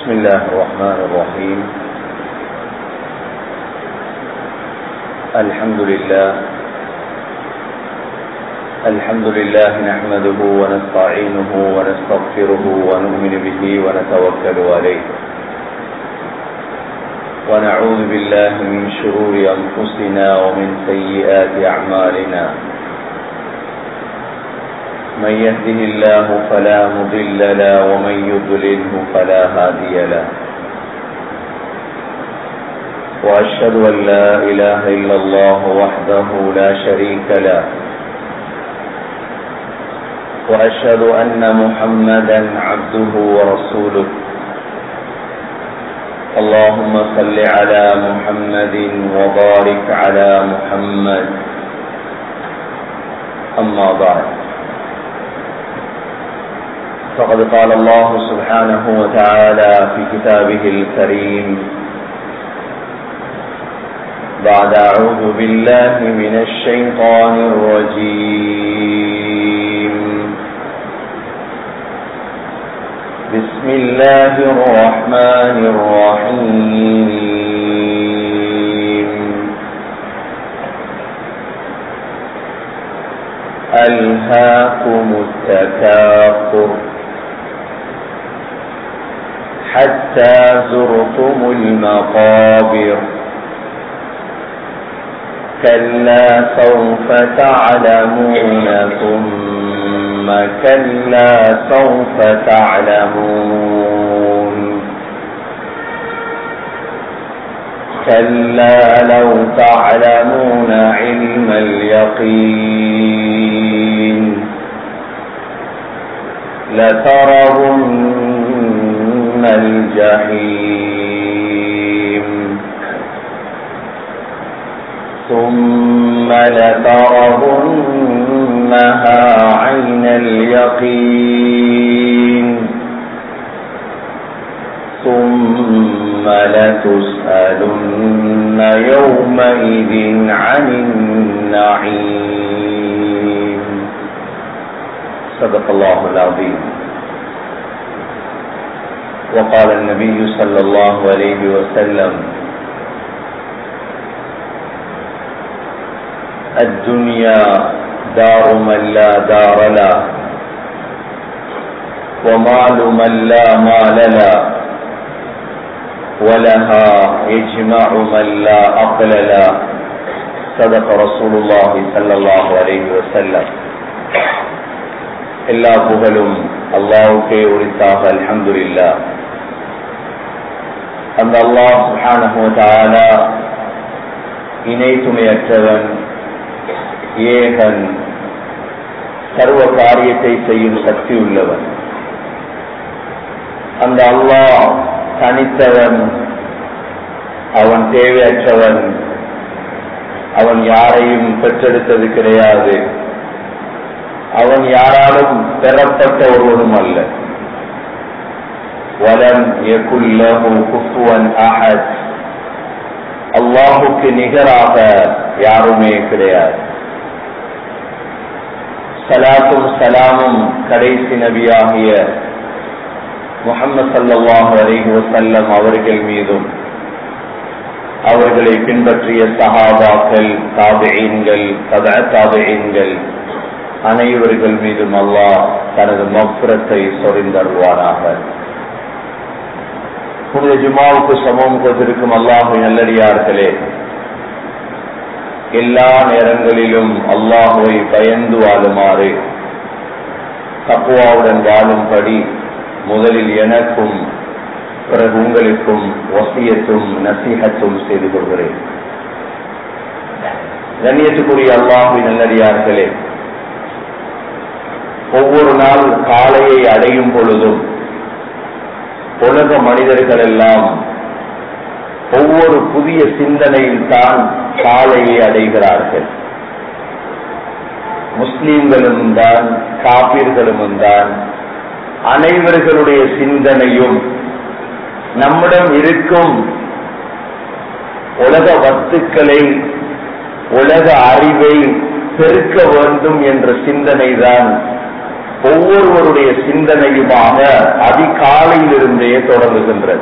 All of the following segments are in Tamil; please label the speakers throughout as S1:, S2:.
S1: بسم الله الرحمن الرحيم الحمد لله الحمد لله نحمده ونستعينه ونستغفره ونؤمن به ونتوكل عليه ونعوذ بالله من شرور أنفسنا ومن سيئات أعمالنا من يهده الله فلا مضل له ومن يضلله فلا هادي له وأشهد أن لا إله إلا الله وحده لا شريك له وأشهد أن محمدا عبده ورسوله اللهم صل على محمد وبارك على محمد أما بعد فقد قال الله سبحانه وتعالى في كتابه الكريم بعد أعوذ بالله من الشيطان الرجيم بسم الله الرحمن الرحيم ألهاكم التكاثر حتى زرتم المقابر كلا سوف تعلمون ثم كلا سوف تعلمون كلا لو تعلمون علم اليقين لترون الجحيم ثم لترونها عين اليقين ثم لتسألن يومئذ عن النعيم صدق الله العظيم وقال النبي صلى الله عليه وسلم الدنيا دار من لا دار له ومال من لا مال له ولها يجمع من لا عقل له صدق رسول الله صلى الله عليه وسلم எல்லா புகழும் அல்லாவுக்கே உரித்தாக அல்ஹம்துலில்லா அந்த அல்லாஹ் சுப்ஹானஹு வ தஆலா இணை துணையற்றவன் ஏகன் சர்வ காரியத்தை செய்யும் சக்தி உள்ளவன் அந்த அல்லாஹ் தனித்தவன் அவன் தேவையற்றவன் அவன் யாரையும் பெற்றெடுத்தது கிடையாது அவன் யாராலும் பெறப்பட்ட ஒருவனும் அல்ல வலம் எகுல்லஹு குஃபுவன் அஹத் அல்லாஹுக்கு நிகராக யாருமே கிடையாது சலாத்தும் சலாமும் கடைசி நபியாகிய முகமது சல்லாஹு அலைஹி வசல்லம் அவர்கள் மீதும் அவர்களை பின்பற்றிய சஹாபாக்கள் தாபியன்கள் கதா தாபியன்கள் அனைவர்கள் மீதும் அல்லாஹ் தனது மப்புரத்தை சொரிந்தருவானாக புனித ஜுமாவுக்கு சமம் கொண்டிருக்கும் அல்லாஹு நல்லடியார்களே எல்லா நேரங்களிலும் அல்லாஹுவை பயந்து வாழுமாறு தப்புவாவுடன் வாழும்படி முதலில் எனக்கும் பிறகு உங்களுக்கும் வசியத்தும் நசீகத்தும் செய்து கொள்கிறேன் கண்ணியத்துக்குரிய அல்லாஹுவை நல்லடியார்களே ஒவ்வொரு நாள் காலையை அடையும் பொழுதும் உலக மனிதர்கள் எல்லாம் ஒவ்வொரு புதிய சிந்தனையில் தான் காலையை அடைகிறார்கள் முஸ்லீம்களும் தான் காப்பீர்களும் தான் அனைவர்களுடைய சிந்தனையும் நம்மிடம் இருக்கும் உலக வத்துக்களை உலக அறிவை பெருக்க வேண்டும் என்ற சிந்தனை தான் ஒவ்வொருவருடைய சிந்தனையுமாக அதிகாலையிலிருந்தே தொடங்குகின்றது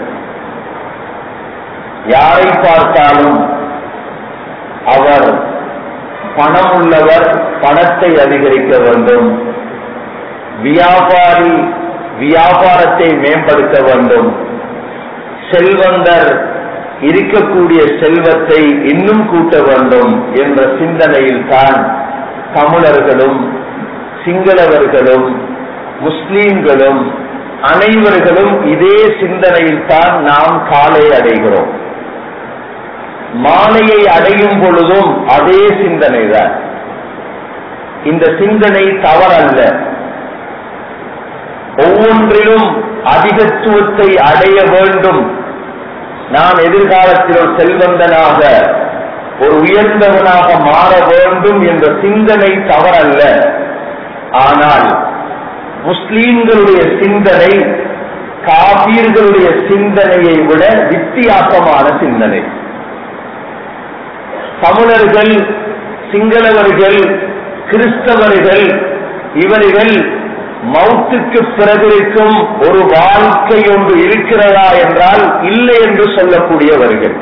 S1: யாரை பார்த்தாலும் அவர் பணம் உள்ளவர் பணத்தை அதிகரிக்க வேண்டும் வியாபாரி வியாபாரத்தை மேம்படுத்த வேண்டும் செல்வந்தர் இருக்கக்கூடிய செல்வத்தை இன்னும் கூட்ட வேண்டும் என்ற சிந்தனையில் தான் தமிழர்களும் சிங்களவர்களும் முஸ்லீம்களும் அனைவர்களும் இதே சிந்தனையில் தான் நாம் காலை அடைகிறோம் மாலையை அடையும் பொழுதும் அதே சிந்தனை தான் இந்த சிந்தனை தவறல்ல ஒவ்வொன்றிலும் அதிகத்துவத்தை அடைய வேண்டும் நான் எதிர்காலத்தில் ஒரு செல்வந்தனாக ஒரு உயர்ந்தவனாக மாற வேண்டும் என்ற சிந்தனை தவறல்ல ஆனால் முஸ்லீம்களுடைய சிந்தனை காபீர்களுடைய சிந்தனையை விட வித்தியாசமான சிந்தனை தமிழர்கள் சிங்களவர்கள் கிறிஸ்தவர்கள் இவர்கள் மௌத்துக்கு பிறகு இருக்கும் ஒரு வாழ்க்கை ஒன்று இருக்கிறதா என்றால் இல்லை என்று சொல்லக்கூடியவர்கள்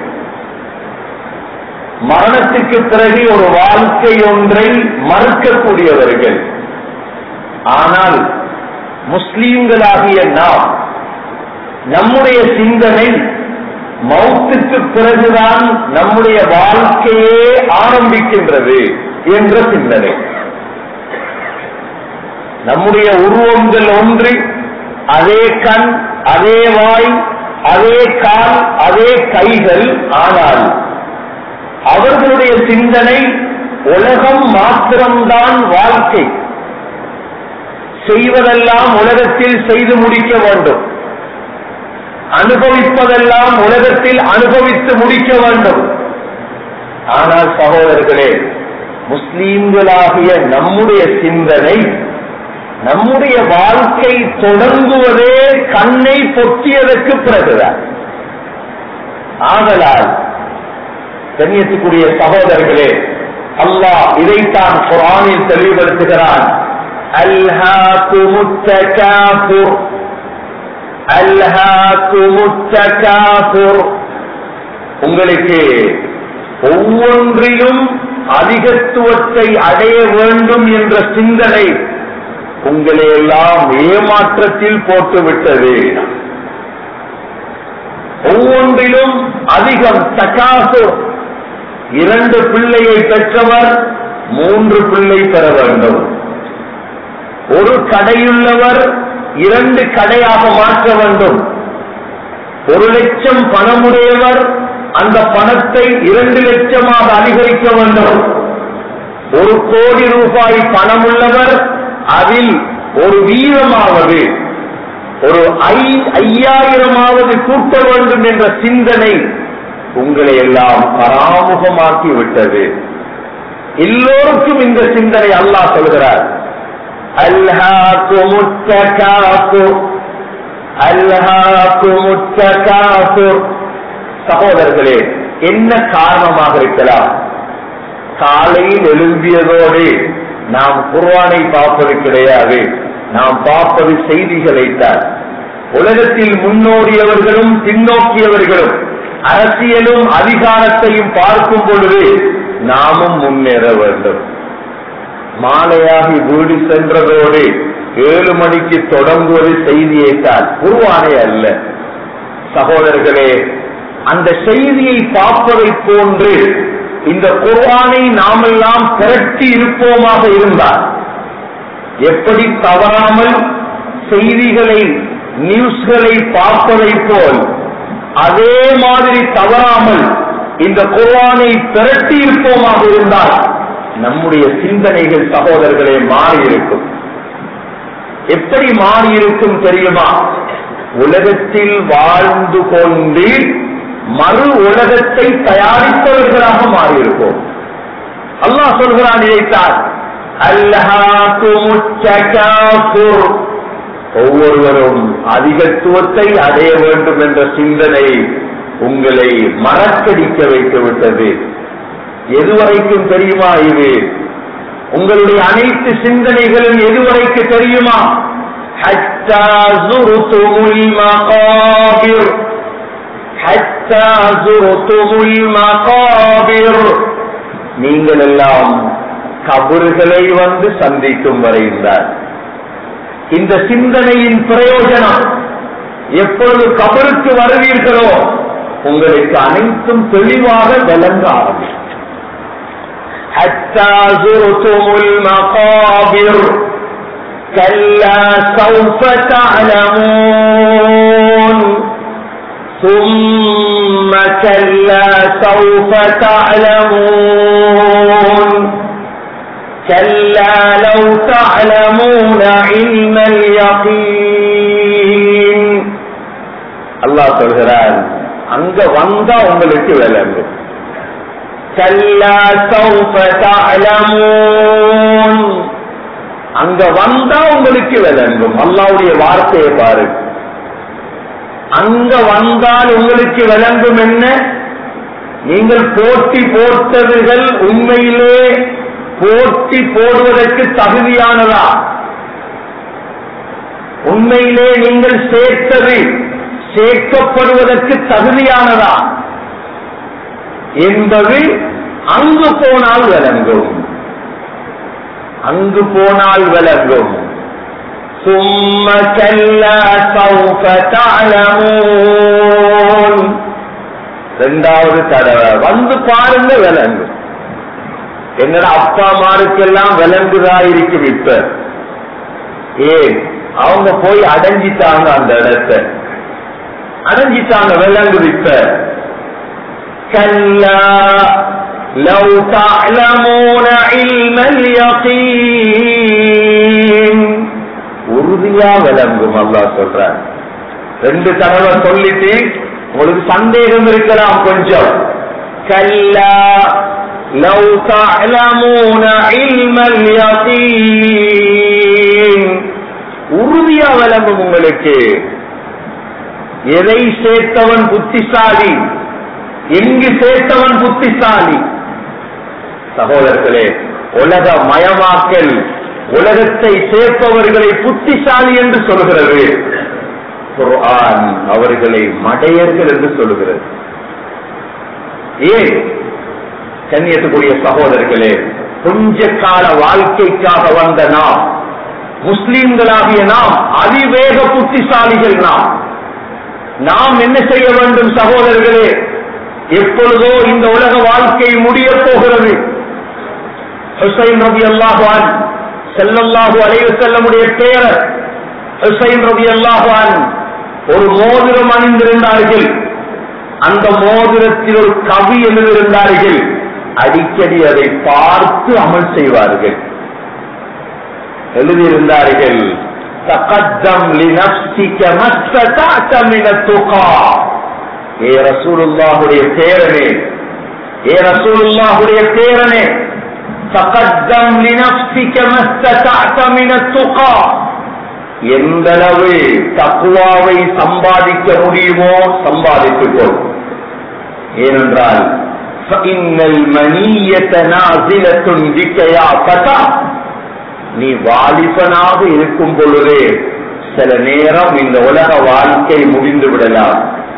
S1: மரணத்துக்கு பிறகு ஒரு வாழ்க்கை ஒன்றை மறுக்கக்கூடியவர்கள் ஆனால் முஸ்லீம்களாகிய நாம் நம்முடைய சிந்தனை மௌத்துக்கு பிறகுதான் நம்முடைய வாழ்க்கையே ஆரம்பிக்கின்றது என்ற சிந்தனை நம்முடைய உருவங்கள் ஒன்று அதே கண் அதே வாய் அதே கால் அதே கைகள் ஆனால் அவர்களுடைய சிந்தனை உலகம் மாத்திரம்தான் வாழ்க்கை செய்வதெல்லாம் உலகத்தில் செய்து முடிக்க வேண்டும் அனுபவிப்பதெல்லாம் உலகத்தில் அனுபவித்து முடிக்க வேண்டும் ஆனால் சகோதரர்களே முஸ்லீம்களாகிய நம்முடைய சிந்தனை நம்முடைய வாழ்க்கை தொடங்குவதே கண்ணை பொத்தியதற்கு பிறகுதான் ஆதலால் கண்ணியத்துக்குரிய சகோதரர்களே அல்லாஹ் இதைத்தான் குரானில் தெளிவுபடுத்துகிறான் அல்ஹாக்குமுத்தகாஃபுர் அல்ஹாக்குமுத்தகாஃபுர் உங்களுக்கு ஒவ்வொன்றிலும் அதிகத்துவத்தை அடைய வேண்டும் என்ற சிந்தனை உங்களை எல்லாம் ஏமாற்றத்தில் போட்டுவிட்டது ஒவ்வொன்றிலும் அதிகம் தகாசு இரண்டு பிள்ளையை பெற்றவர் மூன்று பிள்ளை பெற வேண்டும் ஒரு கடையுள்ளவர் இரண்டு கடையாக மாற்ற வேண்டும் ஒரு லட்சம் பணமுடையவர் அந்த பணத்தை இரண்டு லட்சமாக அதிகரிக்க வேண்டும் ஒரு கோடி ரூபாய் பணமுள்ளவர் அதில் ஒரு வீதமாவது ஒரு ஐயாயிரமாவது கூட்ட வேண்டும் என்ற சிந்தனை உங்களை எல்லாம் பராமுகமாக்கி விட்டது எல்லோருக்கும் இந்த சிந்தனை அல்லாஹ் சொல்கிறார் சகோதரர்களே என்ன காரணமாக இருக்கலாம் காலையில் எழும்பியதோடு நாம் குர்வானை பார்ப்பது கிடையாது நாம் பார்ப்பது செய்திகளைத்தான் உலகத்தில் முன்னோடியவர்களும் பின்னோக்கியவர்களும் அரசியலும் அதிகாரத்தையும் பார்க்கும் பொழுது நாமும் முன்னேற வேண்டும் மாலையாகி வீடு சென்றதோடு ஏழு மணிக்கு தொடங்குவது செய்தியைத்தான் குருவானே அல்ல சகோதரர்களே அந்த செய்தியை பார்ப்பதை போன்று இந்த குர்வானை நாமெல்லாம் திரட்டி இருப்போமாக இருந்தால் எப்படி தவறாமல் செய்திகளை நியூஸ்களை பார்ப்பதை போல் அதே மாதிரி தவறாமல் இந்த குர்வானை திரட்டி இருப்போமாக இருந்தால் நம்முடைய சிந்தனைகள் சகோதரர்களே மாறி இருக்கும் எப்படி மாறி இருக்கும் தெரியுமா உலகத்தில் வாழ்ந்து கொண்டு மறு உலகத்தை தயாரிப்பவர்களாக மாறியிருப்போம் அல்லாஹ் சொல்கிறான் இதைத்தான் அல்லாஹ் ஒவ்வொருவரும் அதிகத்துவத்தை அடைய வேண்டும் என்ற சிந்தனை உங்களை மறக்கடிக்க வைத்து விட்டது எதுவரைக்கும் தெரியுமா இது உங்களுடைய அனைத்து சிந்தனைகளும் எதுவரைக்கு தெரியுமா حتى زرتم المقابر حتى زرتم المقابر நீங்கள் எல்லாம் கபறுகளை வந்து சந்திக்கும் வரைந்தார் இந்த சிந்தனையின் பிரயோஜனம் எப்பொழுது கபருக்கு வருவீர்களோ உங்களுக்கு அனைத்தும் தெளிவாக விளங்க ஆரம்பிக்கும் حتى زرتم المقابر كلا سوف تعلمون ثم كلا سوف تعلمون كلا لو تعلمون علم اليقين الله சொல்கிறார் அங்க வந்தா உங்களுக்கு விளங்கும் كلا سوف تعلمون அங்க வந்தா உங்களுக்கு விளங்கும் அல்லாவுடைய வார்த்தையை பாரு அங்க வந்தால் உங்களுக்கு விளங்கும் என்ன நீங்கள் போட்டி போட்டதுகள் உண்மையிலே போட்டி போடுவதற்கு தகுதியானதா உண்மையிலே நீங்கள் சேர்த்தது சேர்க்கப்படுவதற்கு தகுதியானதா என்பது அங்கு போனால் விளங்கும் அங்கு போனால் விளங்கும் ثم كلا سوف تعلمون ரெண்டாவது தடவை வந்து பாருங்க விளங்கும் என்னோட அப்பா மாருக்கெல்லாம் விளங்குதா இருக்கும் இப்ப ஏன் அவங்க போய் அடைஞ்சிட்டாங்க அந்த இடத்தை அடைஞ்சிட்டாங்க விளங்குது இப்ப كلا لو تعلمون علم اليقين உறுதியா விளங்கும் அல்லா சொல்ற ரெண்டு தடவை சொல்லிட்டு உங்களுக்கு சந்தேகம் இருக்கலாம் கொஞ்சம் கல்லா لو تعلمون علم اليقين உறுதியா விளங்கும் உங்களுக்கு எதை சேர்த்தவன் புத்திசாலி எங்கு சேர்த்தவன் புத்திசாலி சகோதரர்களே உலக மயமாக்கல் உலகத்தை சேர்ப்பவர்களை புத்திசாலி என்று சொல்கிறது குர்ஆன் அவர்களை மடையர்கள் என்று சொல்லுகிறது ஏன் கண்ணியத்துக்குரிய சகோதரர்களே கொஞ்ச கால வாழ்க்கைக்காக வந்த நாம் முஸ்லிம்களாகிய நாம் அதிவேக புத்திசாலிகள் நாம் நாம் என்ன செய்ய வேண்டும் சகோதரர்களே எப்பொழுதோ இந்த உலக வாழ்க்கை முடிய போகிறது ஹுசைன் ரபி அல்லாஹான் செல்லல்லாஹு அலைவு செல்லமுடைய பேரர் ஹுசைன் ரபி அல்லாஹான் ஒரு மோதிரம் அணிந்திருந்தார்கள் அந்த மோதிரத்தில் ஒரு கவி எழுதியிருந்தார்கள் அடிக்கடி அதை பார்த்து அமல் செய்வார்கள் எழுதியிருந்தார்கள் தகத்தம் லினப்சிக்க மஸ்ததாத்த மின துகா ஏ ரசூலுல்லாஹுடைய பேரனே ஏ ரசூலுல்லாஹுடைய பேரனே தகத்தம் லினப்சிக்க மஸ்ததாத்த மின துகா எந்தளவு தக்குவாவை சம்பாதிக்க முடியுமோ சம்பாதித்துக் கொள் ஏனென்றால் நீ வாலிபனாக இருக்கும் பொழுதே சில நேரம் இந்த உலக வாழ்க்கை முடிந்து விடலாம்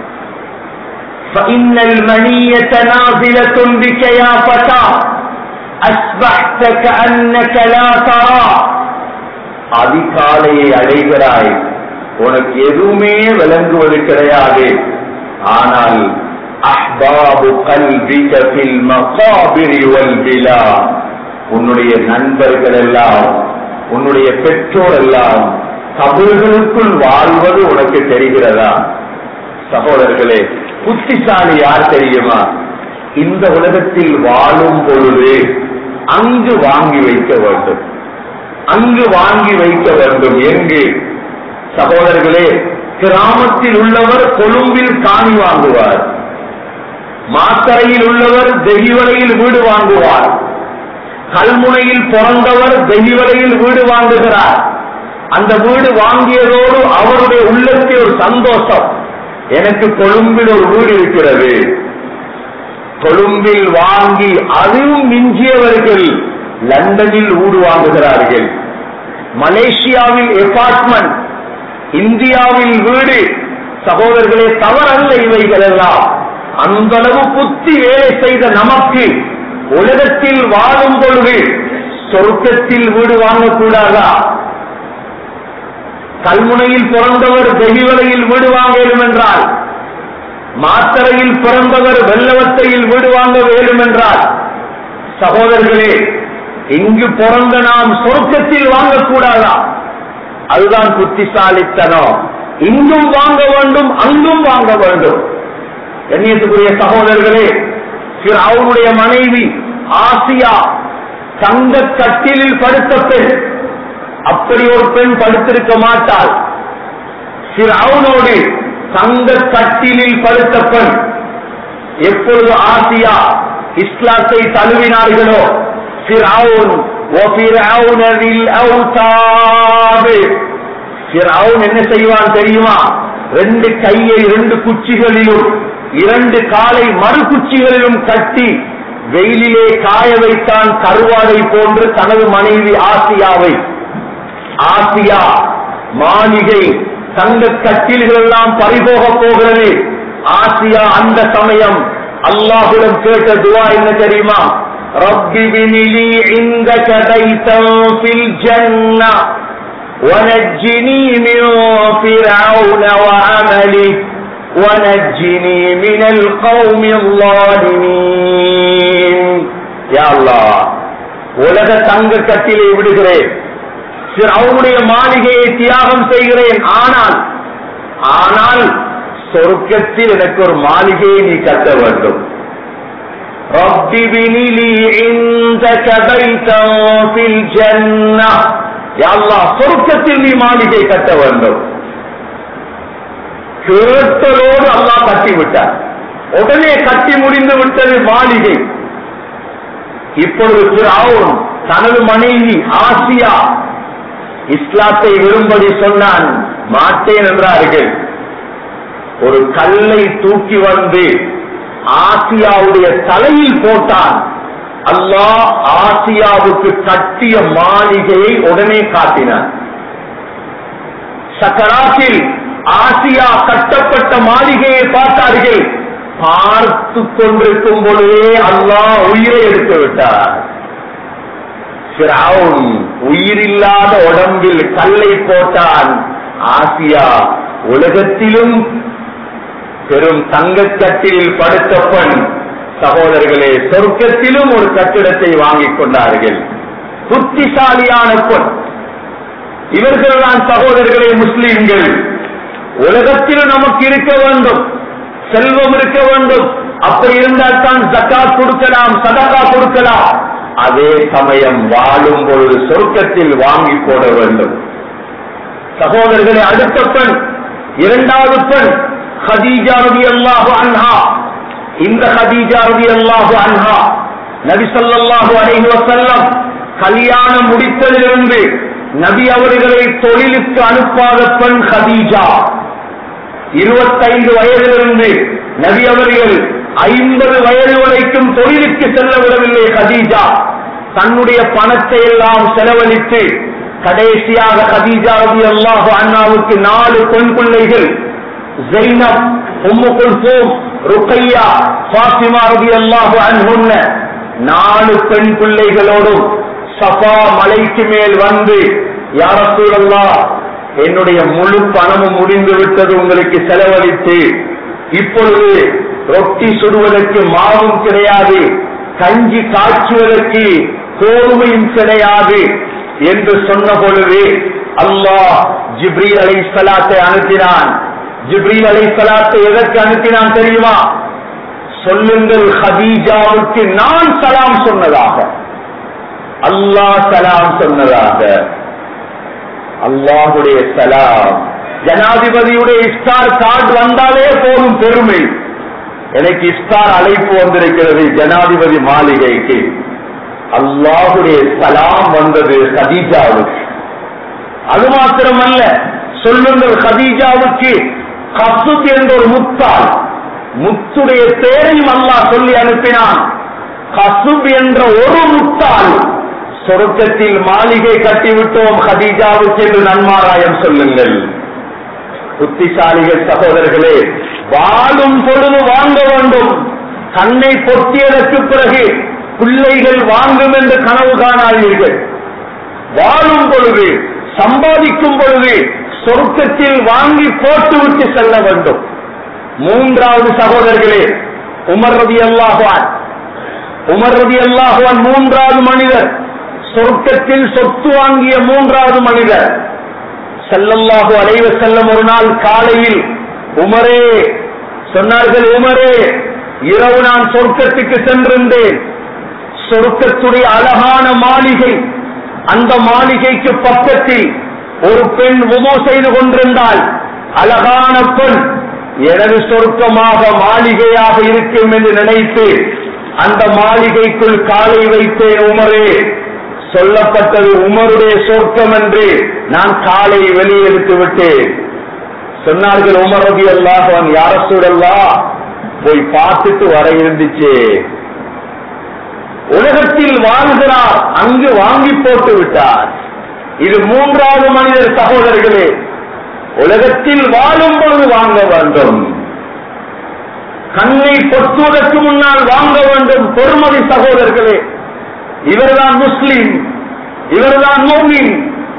S1: فإن المنية نازلة بك يا فتى أصبحت كأنك لا ترى அதிகாலையை அடைகிறாய் உனக்கு எதுவுமே விளங்குவது கிடையாது ஆனால் அஹ்பாபு கல்விக ஃபில் மகாபிரி வல் பிலா உன்னுடைய நண்பர்கள் எல்லாம் உன்னுடைய பெற்றோர் எல்லாம் கபர்களுக்குள் வாழ்வது உனக்கு தெரிகிறதா சகோதரர்களே புத்திசாலி யார் தெரியுமா இந்த உலகத்தில் வாழும் பொழுது அங்கு வாங்கி வைக்க வேண்டும் அங்கு வாங்கி வைக்க வேண்டும் எங்கு சகோதரர்களே கிராமத்தில் உள்ளவர் கொழும்பில் காணி வாங்குவார் மாத்தரையில் உள்ளவர் தெய்வலையில் வீடு வாங்குவார் கல்முனையில் பிறந்தவர் தெய்வலையில் வீடு வாங்குகிறார் அந்த வீடு வாங்கியதோடு அவருடைய உள்ளத்தில் ஒரு சந்தோஷம் எனக்கு கொழும்பில் ஒரு வீடு இருக்கிறது கொழும்பில் வாங்கி அதுவும் மிஞ்சியவர்கள் லண்டனில் ஊடு வாங்குகிறார்கள் மலேசியாவில் அபார்ட்மெண்ட் இந்தியாவில் வீடு சகோதரர்களே தவறல்ல இவைகள் எல்லாம் அந்த அளவு புத்தி வேலை செய்த நமக்கு உலகத்தில் வாழும் பொழுது சொர்க்கத்தில் வீடு வாங்கக்கூடாதா கல்முனையில் பிறந்தவர் தெய்வலையில் வீடு வாங்க வேண்டும் என்றால் மாத்தரையில் பிறந்தவர் வெள்ளவத்தையில் வீடு வாங்க வேண்டும் என்றால் சகோதரர்களே இங்கு பிறந்த நாம் சொர்க்கத்தில் வாங்கக்கூடாதா அதுதான் புத்திசாலித்தனம் இங்கும் வாங்க வேண்டும் அங்கும் வாங்க வேண்டும் கண்ணியத்துக்குரிய சகோதரர்களே அவனுடைய மனைவி ஆசியா தங்க கட்டிலில் படுத்த பெண் அப்படி ஒரு பெண் படுத்திருக்க மாட்டாள் அவனோடு தங்க கட்டிலில் படுத்த பெண் எப்பொழுது ஆசியா இஸ்லாத்தை தழுவினார்களோ என்ன செய்வான் தெரியுமா ரெண்டு கையை இரண்டு குச்சிகளிலும் இரண்டு காலை மறு குச்சிகளிலும் கட்டி வெயிலிலே காய வைத்தான் கருவாடை போன்று தனது மனைவி ஆசியாவை ஆசியா மாளிகை தங்க கட்டில்கள் எல்லாம் பறிபோக போகிறது ஆசியா அந்த சமயம் அல்லாஹுடன் கேட்ட துவா என்ன தெரியுமா ரப்பி பினிலி இந்தக தைத்தம் ஃபில் ஜன்னா ونجني من فرعون وعمله ونجني من القوم الظالمين يا الله உலக தங்க கட்டிலை விடுகிறேன் அவனுடைய மாளிகையை தியாகம் செய்கிறேன் ஆனால் ஆனால் சொர்க்கத்தில் எனக்கு ஒரு மாளிகையை நீ கட்ட வேண்டும் சொருக்கத்தில் நீ மாளிகை கட்ட வேண்டும் கேட்டலோடு அல்லா கட்டி விட்டார் உடனே கட்டி முடிந்து விட்டது மாளிகை இப்பொழுது அவன் தனது மனைவி ஆசியா இஸ்லாத்தை விரும்படி சொன்னான் மாட்டேன் என்றார்கள் ஒரு கல்லை தூக்கி வந்து ஆசியாவுடைய தலையில் போட்டான் அல்லாஹ் ஆசியாவுக்கு கட்டிய மாளிகையை உடனே காட்டினான் சக்கராத்தில் ஆசியா கட்டப்பட்ட மாளிகையை பார்த்தார்கள் பார்த்து கொண்டிருக்கும் பொழுதே அல்லாஹ் உயிரை எடுத்து விட்டார் உயிரில்லாத உடம்பில் கல்லை போட்டான் ஆசியா உலகத்திலும் பெரும் தங்கக்கட்டில் படுத்த பெண் சகோதரர்களே சொர்க்கத்திலும் ஒரு கட்டிடத்தை வாங்கிக் கொண்டார்கள் புத்திசாலியான பெண் இவர்கள் தான் சகோதரர்களே முஸ்லீம்கள் உலகத்தில் நமக்கு இருக்க வேண்டும் செல்வம் இருக்க வேண்டும் அப்படி இருந்தால் தான் ஜக்காத் கொடுக்கலாம் சதக்கா கொடுக்கலாம் அதே சமயம் வாழும் பொழுது சொர்க்கத்தில் வாங்கி போட வேண்டும் சகோதரர்களே அடுத்த பெண் இரண்டாவது பெண் ஹதீஜா ரவி அல்லாஹு அன்ஹா இந்த ஹதீஜா ரவி அல்லாஹு அன்ஹா நபி ஸல்லல்லாஹு அலைஹி வஸல்லம் கல்யாணம் முடித்ததிலிருந்து நபி அவர்களை தொழிலுக்கு அனுப்பாத பெண் ஹதீஜா இருபத்தைந்து வயதிலிருந்து நபி அவர்கள் ஐம்பது வயது வரைக்கும் தொழிலுக்கு செல்ல விடவில்லை ஹதீஜா தன்னுடைய பணத்தை எல்லாம் செலவழித்து கடைசியாக ஹதீஜா ரவி அல்லாஹு அண்ணாவுக்கு நாலு பெண் பிள்ளைகள் ஜெய்னப் உம்மு குல்சூம் ருக்கையா ஃபாத்திமா ரவி அல்லாஹு அன்ஹுன்ன நாலு பெண் பிள்ளைகளோடும் சஃபா மலைக்கு மேல் வந்து யாரசூழல்லா என்னுடைய முழு பணமும் முடிந்து விட்டது உங்களுக்கு செலவழித்து இப்பொழுது ரொட்டி சுடுவதற்கு மாவும் கிடையாது கஞ்சி காய்ச்சுவதற்கு கோதுமையும் கிடையாது என்று சொன்ன பொழுது அல்லாஹ் ஜிப்ரீல் அலை சலாத்தை அனுப்பினான் ஜிப்ரீல் அலை சலாத்தை எதற்கு அனுப்பினான் தெரியுமா சொல்லுங்கள் ஹதீஜாவுக்கு நான் சலாம் சொன்னதாக அல்லாஹ் சலாம் சொன்னதாக அல்லாஹுடைய சலாம் ஜனாதிபதியுடைய இஸ்டார் கார்டு வந்தாலே போதும் பெருமை எனக்கு இஸ்டார் அழைப்பு வந்திருக்கிறது ஜனாதிபதி மாளிகைக்கு அல்லாஹுடைய சலாம் வந்தது ஹதீஜாவுக்கு அது மாத்திரமல்ல சொல்லுங்கள் ஹதீஜாவுக்கு கசுப் என்ற ஒரு முத்தால் முத்துடைய பேரையும் அல்லாஹ் சொல்லி அனுப்பினான் கசுப் என்ற ஒரு முத்தால் சொருக்கத்தில் மாளிகை கட்டிவிட்டோம் ஹதீஜாவுக்கு என்று நன்மாராயம் சொல்லுங்கள் புத்திசாலிகள் சகோதரர்களே வாழும் பொழுது வாங்க வேண்டும் கண்ணை பொத்தியதற்கு பிறகு பிள்ளைகள் வாங்கும் என்று கனவு காணாதீர்கள் வாழும் பொழுது சம்பாதிக்கும் பொழுது சொர்க்கத்தில் வாங்கி போட்டுவிட்டு செல்ல வேண்டும் மூன்றாவது சகோதரர்களே உமர் ரதி அல்லாஹான் உமர் ரதி அல்லாஹான் மூன்றாவது மனிதர் சொர்க்கத்தில் சொத்து வாங்கிய மூன்றாவது மனிதர் செல்லல்லாஹு அலைவ செல்லம் ஒரு நாள் காலையில் உமரே சொன்னார்கள் உமரே இரவு நான் சொர்க்கத்துக்கு சென்றிருந்தேன் சொர்க்கத்துடைய அழகான மாளிகை அந்த மாளிகைக்கு பக்கத்தில் ஒரு பெண் உமோ செய்து கொண்டிருந்தால் அழகான பெண் எனது சொர்க்கமாக மாளிகையாக இருக்கும் என்று நினைத்து அந்த மாளிகைக்குள் காலை வைத்தேன் உமரே சொல்லப்பட்டது உமருடைய சொர்க்கம் என்று நான் காலை வெளியெடுத்து விட்டேன் சொன்னார்கள் உமர் ரபி அல்லாஹ் யார சூழல்லா போய் பார்த்துட்டு வர இருந்துச்சு உலகத்தில் வாழ்கிறார் அங்கு வாங்கி போட்டு விட்டார் இது மூன்றாவது மனிதர் சகோதரர்களே உலகத்தில் வாழும் பொழுது வாங்க வேண்டும் கண்ணை பொத்துவதற்கு முன்னால் வாங்க வேண்டும் பொறுமதி சகோதரர்களே இவர்தான் முஸ்லிம் இவர்தான் மோமின்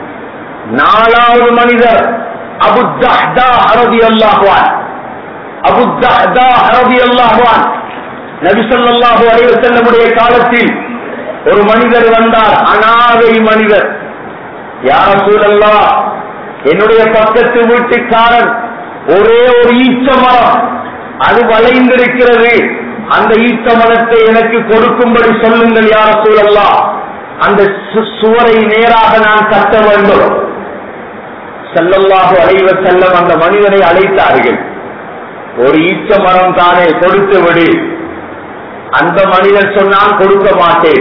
S1: நாலாவது மனிதர் அபு ஜஹ்தா அரபி அல்லாஹ்வான் அபு ஜஹ்தா அரபி அல்லாஹ்வான் நபி ஸல்லல்லாஹு அலைஹி வஸல்லமுடைய காலத்தில் ஒரு மனிதர் வந்தார் அனாதை மனிதர் யார் ரசூலல்லாஹ் என்னுடைய பக்கத்து வீட்டுக்காரன் ஒரே ஒரு ஈச்ச மரம் அது வளைந்திருக்கிறது அந்த ஈச்ச மரத்தை எனக்கு கொடுக்கும்படி சொல்லுங்கள் யார சூழல்லா அந்த சு- சுவரை நேராக நான் கட்ட வேண்டும் செல்லல்லாக அலைவ செல்லம் அந்த மனிதனை அழைத்தார்கள் ஒரு ஈச்ச மரம் தானே கொடுத்து விடு அந்த மனிதர் சொன்னான் கொடுக்க மாட்டேன்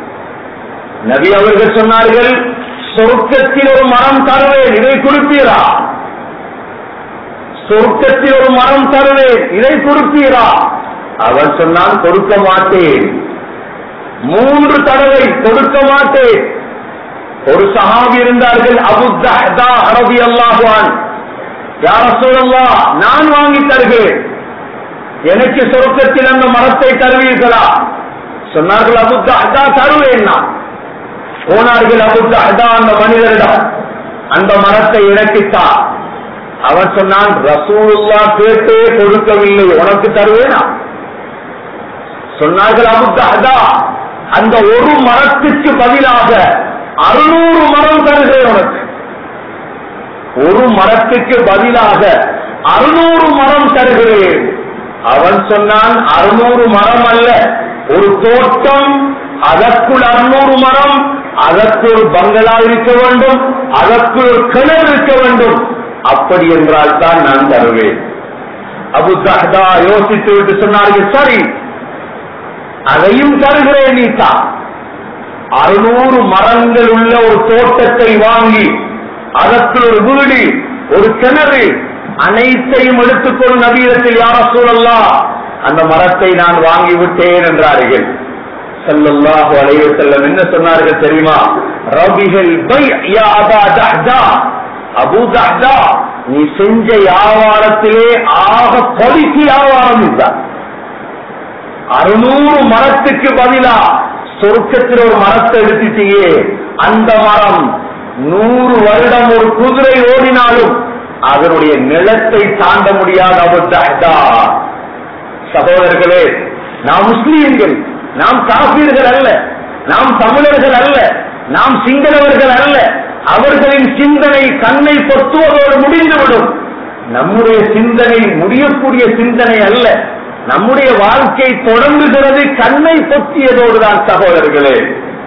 S1: நபி அவர்கள் சொன்னார்கள் சொர்க்கத்தில் ஒரு மரம் தருவேன் இதை கொடுப்பீரா சொர்க்கத்தில் ஒரு மரம் தருவேன் இதை கொடுப்பீரா அவன் சொன்னான் கொடுக்க மாட்டேன் மூன்று தடவை கொடுக்க மாட்டேன் ஒரு சஹாபி இருந்தார்கள் அபு தஹ்தா அரபி அல்லாஹான் யார சொல்லலாம் நான் வாங்கி தருகிறேன் எனக்கு சொர்க்கத்தில் அந்த மரத்தை தருவீர்களா சொன்னார்கள் அபு தஹ்தா தருவேன் நான் போனார்கள் அபு தஹ்தா அந்த மனிதரிடம் அந்த மரத்தை இறக்கித்தான் அவன் சொன்னான் ரசூலுல்லா கேட்டே கொடுக்கவில்லை உனக்கு தருவேனா சொன்னார்கள் அபு தஹ்தா அந்த ஒரு மரத்துக்கு பதிலாக அறுநூறு மரம் தருகிறேன் உனக்கு ஒரு மரத்துக்கு பதிலாக அறுநூறு மரம் தருகிறேன் அவன் சொன்னான் அறுநூறு மரம் அல்ல ஒரு தோட்டம் அதற்குள் அறுநூறு மரம் அதற்கு ஒரு பங்களா இருக்க வேண்டும் அதற்கு ஒரு கிணறு இருக்க வேண்டும் அப்படி என்றால் தான் நான் தருவேன் அபு தஹ்தா யோசித்து விட்டு சொன்னார்கள் சரி அதையும் தருகிறேன் நீ தான் அறுநூறு மரங்கள் உள்ள ஒரு தோட்டத்தை வாங்கி அதற்கு ஒரு வீடு ஒரு கிணறு அனைத்தையும் எடுத்துக்கொண்டு நவீனத்தில் யார சூழல்லா அந்த மரத்தை நான் வாங்கி விட்டேன் என்றார்கள் ஸல்லல்லாஹு அலைஹி வஸல்லம் என்ன சொன்னார்கள் தெரியுமா ரபிகள் பை யா அபா தஹ்தா அபூ தஹ்தா நீ செஞ்ச வியாபாரத்திலே ஆக பொலிசி வியாபாரம் இதுதான் அறுநூறு மரத்துக்கு பதிலா சொர்க்கத்தில் ஒரு மரத்தை எடுத்துட்டீங்க அந்த மரம் நூறு வருடம் ஒரு குதிரை ஓடினாலும் அதனுடைய நிலத்தை தாண்ட முடியாத அவர் தஹ்தா சகோதரர்களே நாம் முஸ்லீம்கள் நாம் காப்பீர்கள் அல்ல நாம் தமிழர்கள் அல்ல நாம் சிங்களவர்கள் அல்ல அவர்களின் சிந்தனை கண்ணை பொத்துவதோடு முடிந்துவிடும் நம்முடைய சிந்தனை முடியக்கூடிய சிந்தனை அல்ல நம்முடைய வாழ்க்கை தொடங்குகிறது கண்ணை பொத்தியதோடு தான் சகோதரர்களே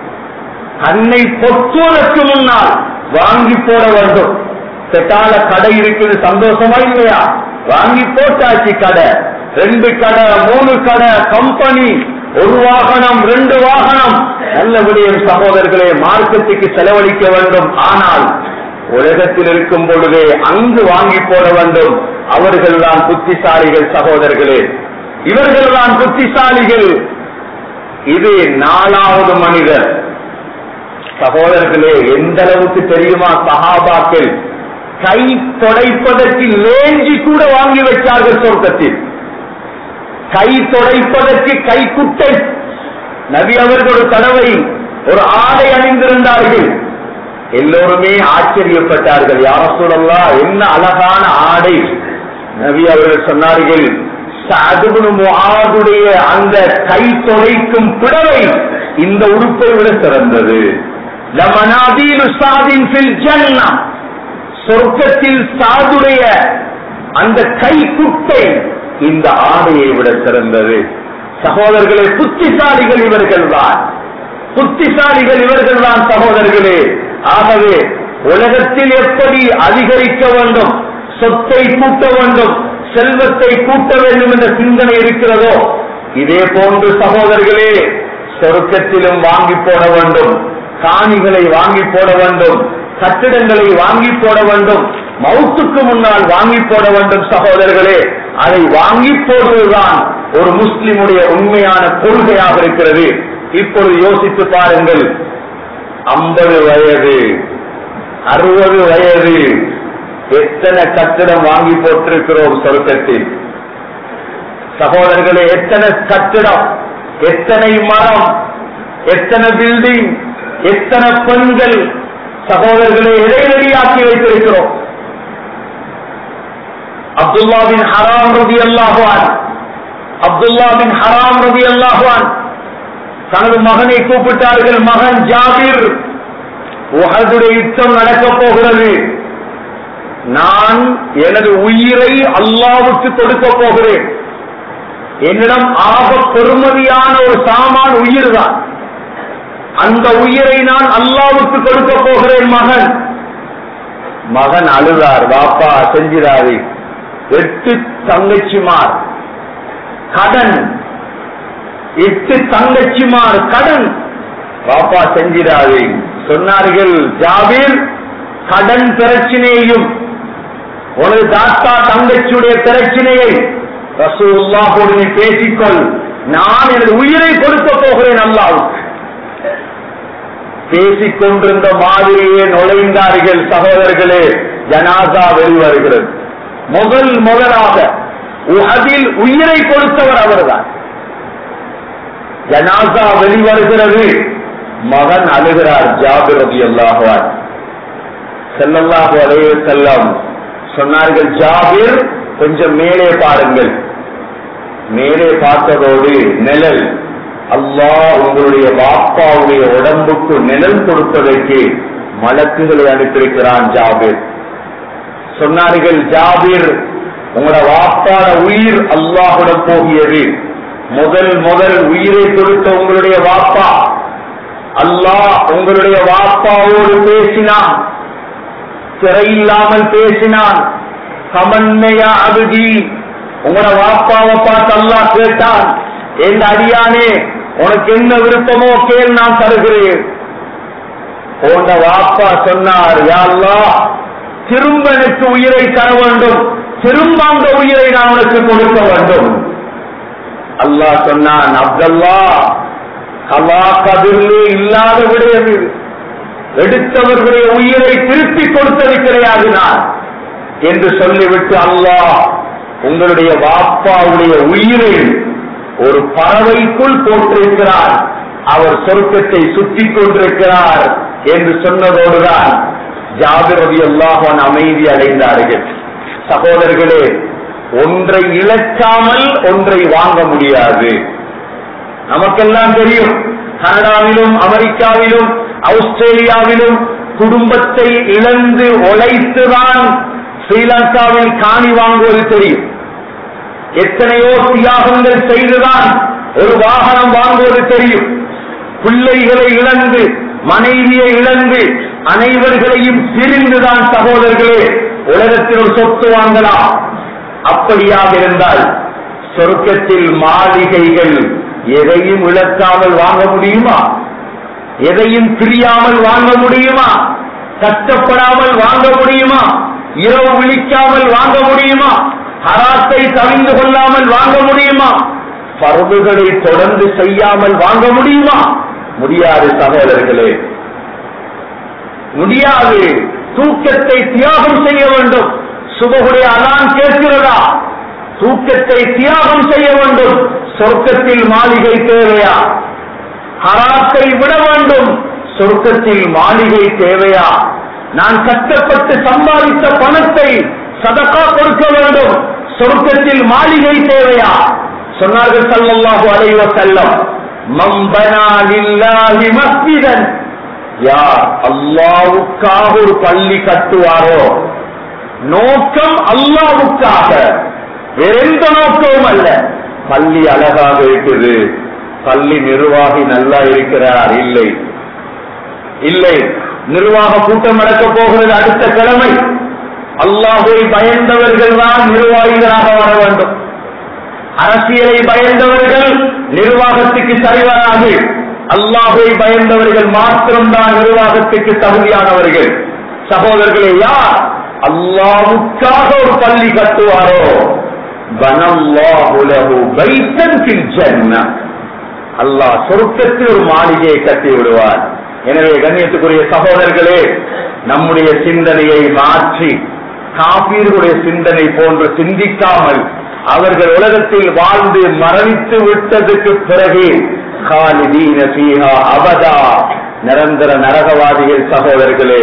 S1: கண்ணை பொத்துவதற்கு முன்னால் வாங்கி போட வேண்டும் செட்டால கடை இருக்குது சந்தோஷமா இல்லையா வாங்கி போட்டாச்சு கடை ரெண்டு கடை மூணு கடை கம்பெனி ஒரு வாகனம் ரெண்டு வாகனம் நல்ல விடயம் சகோதரர்களே மார்க்கத்துக்கு செலவழிக்க வேண்டும் ஆனால் உலகத்தில் இருக்கும் பொழுதே அங்கு வாங்கி போட வேண்டும் அவர்கள் தான் புத்திசாலிகள் சகோதரர்களே இவர்கள் தான் புத்திசாலிகள் இது நாலாவது மனிதர் சகோதரர்களே எந்த அளவுக்கு தெரியுமா சஹாபாக்கள் கை தொடைப்பதற்கு லேஞ்சி கூட வாங்கி வச்சார்கள் சொர்க்கத்தில் கை தொடைப்பதற்கு கைக்குட்டை நபி அவர்கள் ஒரு தடவை ஒரு ஆடை அணிந்திருந்தார்கள் எல்லோருமே ஆச்சரியப்பட்டார்கள் யார சொல்லலாம் என்ன அழகான ஆடை நபி அவர்கள் சொன்னார்கள் முஆதுடைய அந்த கை தொடைக்கும் புடவை இந்த உறுப்பை விட சிறந்தது லமனாதீலு சாதின் ஃபில் ஜன்னா சொர்க்கத்தில் சாதுடைய அந்த கை குட்டை இந்த ஆடையை விட சிறந்தது சகோதரர்களே புத்திசாலிகள் இவர்கள் தான் புத்திசாலிகள் இவர்கள் தான் சகோதரர்களே ஆகவே உலகத்தில் எப்படி அதிகரிக்க வேண்டும் சொத்தை கூட்ட வேண்டும் செல்வத்தை கூட்ட வேண்டும் என்ற சிந்தனை இருக்கிறதோ இதே போன்று சகோதரர்களே சொருக்கத்திலும் வாங்கி போட வேண்டும் காணிகளை வாங்கி போட வேண்டும் கட்டிடங்களை வாங்கி போட வேண்டும் மவுத்துக்கு முன்னால் வாங்கி போட வேண்டும் சகோதரர்களே அதை வாங்கி போடுவதுதான் ஒரு முஸ்லிமுடைய உண்மையான கொள்கையாக இருக்கிறது இப்பொழுது யோசித்து பாருங்கள் ஐம்பது வயது அறுபது வயது எத்தனை கட்டிடம் வாங்கி போட்டிருக்கிறோம் சொர்க்கத்தில் சகோதரர்களே எத்தனை கட்டிடம் எத்தனை மரம் எத்தனை பில்டிங் எத்தனை பெண்கள் சகோதரர்களை இடைவெளியாக்கி வைத்திருக்கிறோம் அப்துல்லா பின் ஹராம் ரவி அல்லாஹுவான் அப்துல்லா பின் ஹராம் ரவி அல்லாஹுவான் தனது மகனை கூப்பிட்டார்கள் மகன் ஜாபிர் உஹதுடைய யுத்தம் நடக்கப் போகிறது நான் எனது உயிரை அல்லாவுக்கு கொடுக்க போகிறேன் என்னிடம் ஆக பெருமதியான ஒரு சாமான் உயிர் தான் அந்த உயிரை நான் அல்லாவுக்கு கொடுக்க போகிறேன் மகன் மகன் அழுதார் பாப்பா செஞ்சிடாது எட்டு தங்கச்சிமார் கடன் எட்டு தங்கச்சிமார் கடன் பாப்பா செஞ்சிடாது சொன்னார்கள் ஜாபீர் கடன் பிரச்சனையையும் உனது தாத்தா தங்கச்சியுடைய பிரச்சனையை ரசூல்லாஹோடு நீ பேசிக்கொள் நான் எனது உயிரை கொடுக்க போகிறேன் அல்லாவுக்கு பேசிக் கொண்டிருந்த மாதிரியே நுழைந்தார்கள் சகோதரர்களே ஜனாசா வெளிவருகிறது முதல் முதலாக அதில் உயிரை கொடுத்தவர் அவர்தான் ஜனாசா வெளிவருகிறது மகன் அழுகிறார் ஜாபிர் ரவி அல்லாஹான் செல்லல்லாஹு அலைய செல்லம் சொன்னார்கள் ஜாபிர் கொஞ்சம் மேலே பாருங்கள் மேலே பார்த்ததோடு நிழல் அல்லாஹ் உங்களுடைய பாப்பாவுடைய உடம்புக்கு நிழல் கொடுப்பதற்கு மலக்குகளை அனுப்பியிருக்கிறான் ஜாபிர் சொன்னார்கள் ஜாபிர் உங்களோட வாப்பாட உயிர் அல்லாஹுடன் போகியது முதல் முதல் உயிரை கொடுத்த உங்களுடைய வாப்பா அல்லாஹ் உங்களுடைய வாப்பாவோடு பேசினான் சிறையில்லாமல் பேசினான் சமன்மையா அபிதி உங்களோட வாப்பாவை பார்த்து அல்லாஹ் கேட்டான் என் அடியானே உனக்கு என்ன விருப்பமோ கேள் நான் தருகிறேன் போன்ற வாப்பா சொன்னார் யாழ்லா திரும்ப எனக்கு உயிரை தர வேண்டும் திரும்ப அந்த உயிரை நான் உனக்கு கொடுக்க வேண்டும் அல்லாஹ் சொன்னான் அப்தல்லா கலா கதிரிலே இல்லாத விடயம் இது எடுத்தவர்களுடைய உயிரை திருப்பி கொடுத்தது கிடையாது நான் என்று சொல்லிவிட்டு அல்லாஹ் உங்களுடைய வாப்பாவுடைய உயிரை ஒரு பறவைக்குள் போட்டிருக்கிறார் அவர் சொர்க்கத்தை சுற்றி கொண்டிருக்கிறார் என்று சொன்னதோடுதான் ஜாபிர் ரவி அல்லாஹான் அமைதி அடைந்தார்கள் சகோதரர்களே ஒன்றை இழக்காமல் ஒன்றை வாங்க முடியாது நமக்கெல்லாம் தெரியும் கனடாவிலும் அமெரிக்காவிலும் ஆஸ்திரேலியாவிலும் குடும்பத்தை இழந்து உழைத்துதான் ஸ்ரீலங்காவில் காணி வாங்குவது தெரியும் எத்தனையோ தியாகங்கள் செய்துதான் ஒரு வாகனம் வாங்குவது தெரியும் பிள்ளைகளை இழந்து மனைவியை இழந்து அனைவர்களையும் பிரிந்துதான் சகோதரர்களே உலகத்தில் ஒரு சொத்து வாங்கலாம் அப்படியாக இருந்தால் சொர்க்கத்தில் மாளிகைகள் எதையும் இழக்காமல் வாங்க முடியுமா எதையும் பிரியாமல் வாங்க முடியுமா கஷ்டப்படாமல் வாங்க முடியுமா இரவு விழிக்காமல் வாங்க முடியுமா ஹராத்தை தவிந்து கொள்ளாமல் வாங்க முடியுமா பருவுகளை தொடர்ந்து செய்யாமல் வாங்க முடியுமா முடியாது சகோதரர்களே முடியாது தூக்கத்தை தியாகம் செய்ய வேண்டும் சுபகுடைய அதான் கேட்கிறதா தூக்கத்தை தியாகம் செய்ய வேண்டும் சொர்க்கத்தில் மாளிகை தேவையா ஹராத்தை விட வேண்டும் சொர்க்கத்தில் மாளிகை தேவையா நான் கஷ்டப்பட்டு சம்பாதித்த பணத்தை சதக்கா கொடுக்க வேண்டும் சொர்க்கத்தில் மாளிகை தேவையா சொன்னார்கள் சல்லல்லாஹு அலைஹி வஸல்லம் மம்பனா லில்லாஹி மஸ்ஜிதன் யார் அல்லாவுக்காக ஒரு பள்ளி கட்டுவாரோ நோக்கம் அல்லாவுக்காக வேறெந்த நோக்கமும் அல்ல பள்ளி அழகாக இருக்குது பள்ளி நிர்வாகி நல்லா இருக்கிறார் இல்லை இல்லை நிர்வாக கூட்டம் நடக்க போகிறது அடுத்த கிழமை அல்லாஹை பயந்தவர்கள் தான் நிர்வாகிகளாக வர வேண்டும் அரசியலை பயந்தவர்கள் நிர்வாகத்துக்கு சரிவராது அல்லாஹை பயந்தவர்கள் மாத்திரம்தான் நிர்வாகத்துக்கு தகுதியானவர்கள் சகோதரர்களே யார் அல்லாவுக்காக ஒரு பள்ளி கட்டுவாரோ அல்லாஹ் சொருக்கத்தில் ஒரு மாளிகையை கட்டி விடுவார் எனவே கண்ணியத்துக்குரிய சகோதரர்களே நம்முடைய சிந்தனையை மாற்றி காப்பீர்களுடைய சிந்தனை போன்று சிந்திக்காமல் அவர்கள் உலகத்தில் வாழ்ந்து மரணித்து விட்டதுக்கு பிறகு காலிதீன சீஹா அவதா நிரந்தர நரகவாதிகள் சகோதரர்களே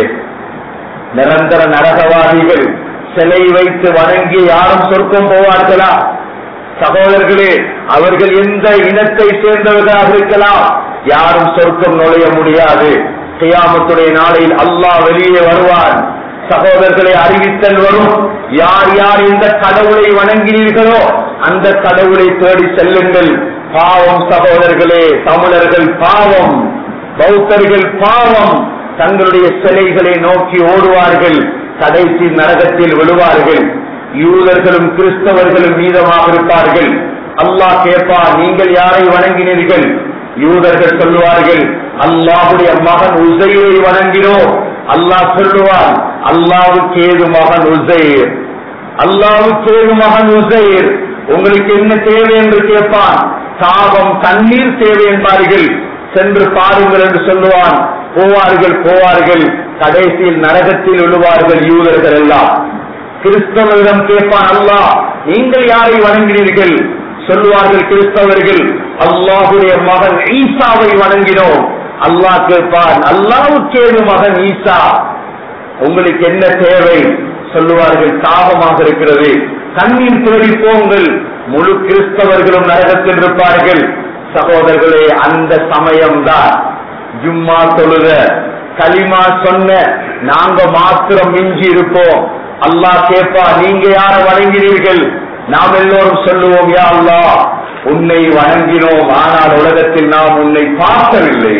S1: நிரந்தர நரகவாதிகள் சிலை வைத்து வணங்கி யாரும் சொர்க்கம் போவார்களா சகோதரர்களே அவர்கள் எந்த இனத்தை சேர்ந்தவர்களாக இருக்கலாம் யாரும் சொர்க்கம் நுழைய முடியாது கியாமத்துடைய நாளையில் அல்லாஹ் வெளியே வருவான் சகோதரர்களை அறிவித்தல் வரும் யார் யார் இந்த கடவுளை வணங்கினீர்களோ அந்த கடவுளை தேடி செல்லுங்கள் பாவம் சகோதரர்களே தமிழர்கள் பாவம் பௌத்தர்கள் பாவம் தங்களுடைய சிலைகளை நோக்கி ஓடுவார்கள் கடைசி நரகத்தில் விழுவார்கள் யூதர்களும் கிறிஸ்தவர்களும் மீதமாக இருப்பார்கள் அல்லாஹ் கேட்பா நீங்கள் யாரை வணங்கினீர்கள் யூதர்கள் சொல்லுவார்கள் அல்லாஹுடைய மகன் உசைரை வணங்கினோம் அல்லாஹ் சொல்லுவான் அல்லாவுக்கு ஏது மகன் உசைர் அல்லாவுக்கு ஏது மகன் உசைர் உங்களுக்கு என்ன தேவை என்று கேட்பான் தாபம் தண்ணீர் தேவை என்பார்கள் சென்று பாருங்கள் என்று சொல்லுவான் போவார்கள் போவார்கள் கடைசியில் நரகத்தில் விழுவார்கள் யூதர்கள் எல்லாம் கிறிஸ்தவரிடம் கேட்பான் அல்லாஹ் நீங்கள் யாரை வணங்கினீர்கள் சொல்லுவார்கள் கிறிஸ்தவர்கள் அல்லாஹுடைய மகன் ஈசாவை வணங்கினோம் அல்லாஹ் கேட்பான் அல்லாவுக்கேது மகன் ஈசா உங்களுக்கு என்ன தேவை சொல்லுவார்கள் தாபமாக இருக்கிறது தண்ணீர் தேடி போங்கள் முழு கிறிஸ்தவர்களும் நரகத்தில் இருப்பார்கள் சகோதரர்களே அந்த சமயம்தான் ஜும்மா தொழுத களிமா சொன்ன நாங்க மாத்திரம் மிஞ்சி இருப்போம் அல்லாஹ் கேட்பா நீங்க யார வணங்கினீர்கள் நாம் எல்லோரும் சொல்லுவோம் யா அல்லாஹ் உன்னை வணங்கினோம் ஆனால் உலகத்தில் நாம் உன்னை பார்க்கவில்லை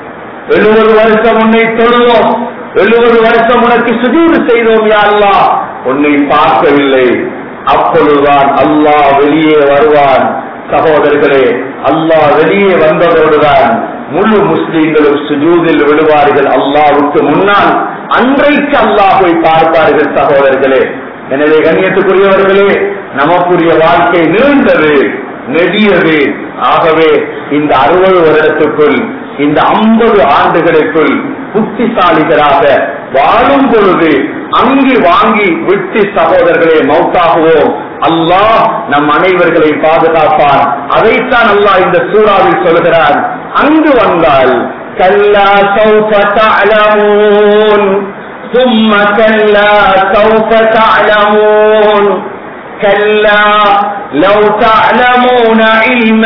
S1: எழுபது வருஷம் உன்னை தொழுவோம் எழுபது வருஷம் உனக்கு சுஜூடு செய்தோம் யா அல்லாஹ் உன்னை பார்க்கவில்லை அப்பொழுதுதான் அல்லாஹ் வெளியே வருவான் சகோதரர்களே அல்லாஹ் வெளியே வந்ததோடுதான் முழு முஸ்லீம்களும் சுஜூதில் விடுவார்கள் அல்லாவுக்கு முன்னால் அன்றைக்கு அல்லாஹை பார்ப்பார்கள் சகோதரர்களே எனவே கண்ணியத்துக்குரியவர்களே நமக்குரிய வாழ்க்கை நீண்டது நெடியது ஆகவே இந்த அறுபது வருடத்துக்குள் இந்த ஐம்பது ஆண்டுகளுக்குள் புத்திசாலிகளாக வாழும் பொழுது அங்கு வாங்கி விட்டு சகோதரர்களே மௌத்தாகுவோம் அல்லாஹ் நம் அனைவர்களை பாதுகாப்பான் அதைத்தான் அல்லாஹ் இந்த சூறாவில் சொல்கிறான் அங்கு வந்தால் கல்லா சௌஃப தஅலமூன் ثم كلا سوف تعلمون كلا لو تعلمون علم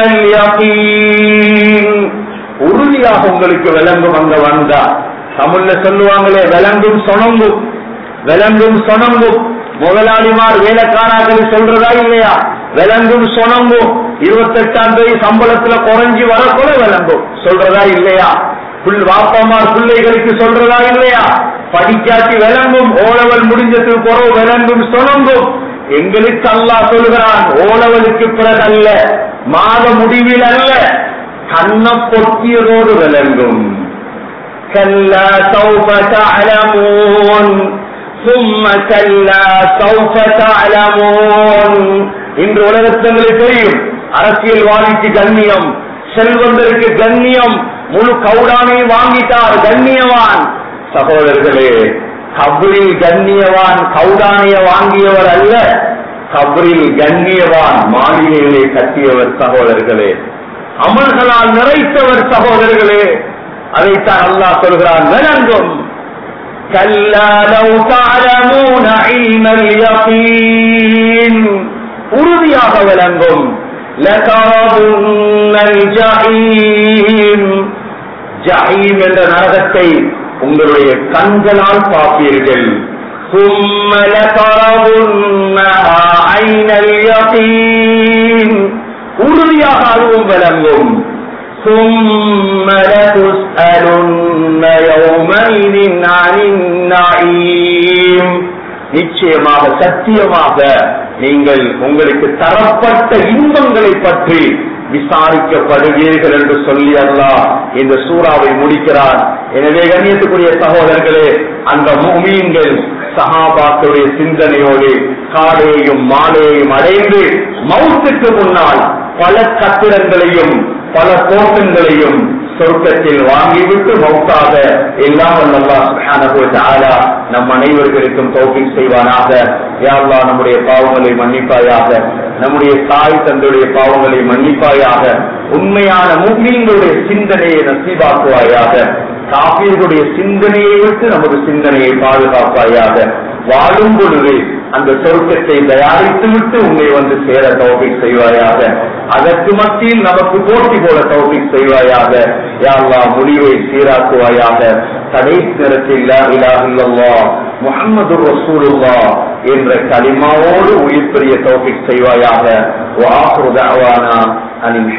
S1: اليقين உறுதியாக உங்களுக்கு விளங்கும் அங்க வந்தா தமிழ்ல சொல்லுவாங்களே விளங்கும் சொனங்கும் விளங்கும் சொனங்கும் முதலாளிமார் வேலைக்காராக்கள் சொல்றதா இல்லையா விளங்கும் சொனங்கும் இருபத்தெட்டாம் தேதி சம்பளத்துல குறைஞ்சி வரக்கூட விளங்கும் சொல்றதா இல்லையா புல் வாப்பமார் பிள்ளைகளுக்கு சொல்றதா இல்லையா படிக்காட்டி விளங்கும் ஓலவல் முடிஞ்சதுக்கு குறவு விளங்கும் சொனங்கும் எங்களுக்கு அல்லாஹ் சொல்கிறான் ஓலவலுக்கு பிறகு அல்ல மாத முடிவில் அல்ல கண்ண பொத்தியதோடு விளங்கும் كلا سوف تعلمون ثم كلا سوف تعلمون இன்று உலகத்தங்களுக்கு தெரியும் அரசியல்வாதிக்கு கண்ணியம் செல்வந்தருக்கு கண்ணியம் முழு கவுடானை வாங்கிட்டார் கண்ணியவான் சகோதரர்களே கபரில் கண்ணியவான் கௌதானிய வாங்கியவர் அல்ல கபரில் கண்ணியவான் மாளிகைகளை கட்டியவர் சகோதரர்களே அமல்களால் நிறைத்தவர் சகோதரர்களே அதைத்தான் அல்லாஹ் சொல்கிறான் விளங்கும் كلا لو تعلمون علم اليقين உறுதியாக விளங்கும் لترون الجحيم ஜஹீம் என்ற நரகத்தை உங்களுடைய கண்களால் பார்ப்பீர்கள் ثم لترونها عين اليقين உறுதியாக அதுவும் விளங்கும் ثم لتسألن يومئذ عن النعيم நிச்சயமாக சத்தியமாக நீங்கள் உங்களுக்கு தரப்பட்ட இன்பங்களை பற்றி விசாரிக்கப்படுவீர்கள் என்று சொல்லி அல்லாஹ் இந்த சூறாவை முடிக்கிறார் எனவே கண்ணியத்துக்குரிய சகோதரர்களே அந்த மூமீன்கள் சஹாபாக்களுடைய சிந்தனையோடு காலையையும் மாலையையும் அடைந்து மவுத்துக்கு முன்னால் பல கட்டிடங்களையும் பல தோட்டங்களையும் சொர்க்கத்தில் வாங்கிவிட்டு மௌத்தாக எல்லாம் நல்லா நம் அனைவர்களுக்கும் தௌபிக் செய்வானாக யாழ்லா நம்முடைய பாவங்களை மன்னிப்பாயாக நம்முடைய தாய் தந்தையுடைய பாவங்களை மன்னிப்பாயாக உண்மையான முஸ்லீம்களுடைய சிந்தனையை நசீபாக்குவாயாக காப்பீர்களுடைய சிந்தனையை விட்டு நமது சிந்தனையை பாதுகாப்பாயாக வாழும் பொழுது அந்த சொர்க்கத்தை தயாரித்து விட்டு உண்மை வந்து சேர தௌபிக் செய்வாயாக அதற்கு மத்தியில் நமக்கு போட்டி போல தௌபிக் செய்வாயாக யாழ்லா முடிவை சீராக்குவாயாக கடைசி நேரத்தில் முகமது ரசூலுல்லா என்ற களிமாவோடு உயிர் பெரிய தௌபிக் செய்வாயாக வாஹுதாவானா அனில்